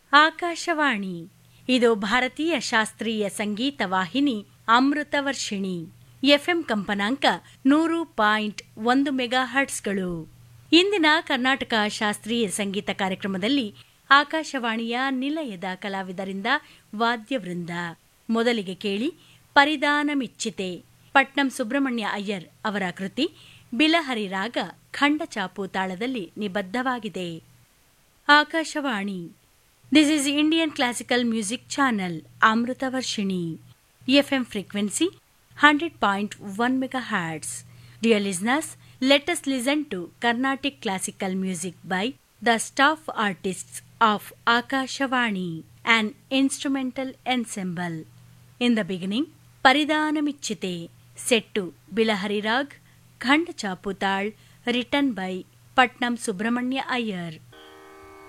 ಆಕಾಶವಾಣಿ ಇದು ಭಾರತೀಯ ಶಾಸ್ತ್ರೀಯ ಸಂಗೀತ ವಾಹಿನಿ ಅಮೃತ ವರ್ಷಿಣಿ ಎಫ್ಎಂ ಕಂಪನಾಂಕ ನೂರು ಪಾಯಿಂಟ್ ಒಂದು ಮೆಗಾ ಹರ್ಟ್ಸ್ಗಳು ಇಂದಿನ ಕರ್ನಾಟಕ ಶಾಸ್ತ್ರೀಯ ಸಂಗೀತ ಕಾರ್ಯಕ್ರಮದಲ್ಲಿ ಆಕಾಶವಾಣಿಯ ನಿಲಯದ ಕಲಾವಿದರಿಂದ ವಾದ್ಯವೃಂದ ಮೊದಲಿಗೆ ಕೇಳಿ ಪರಿಧಾನ ಮಿಚ್ಚಿತೆ ಪಟ್ನಂ ಸುಬ್ರಹ್ಮಣ್ಯ ಅಯ್ಯರ್ ಅವರ ಕೃತಿ ಬಿಲಹರಿ ರಾಗ ಖಂಡಚಾಪು ತಾಳದಲ್ಲಿ ನಿಬದ್ಧವಾಗಿದೆ Akashvani this is Indian classical music channel Amrita Varshini FM frequency hundred point one megahertz dear listeners let us listen to Carnatic classical music by the staff artists of Akashawani, an instrumental ensemble. In the beginning, Paridhanamichite, set to Bilahari Rag, Khand Chaputal, written by Patnam Subramanya Iyer.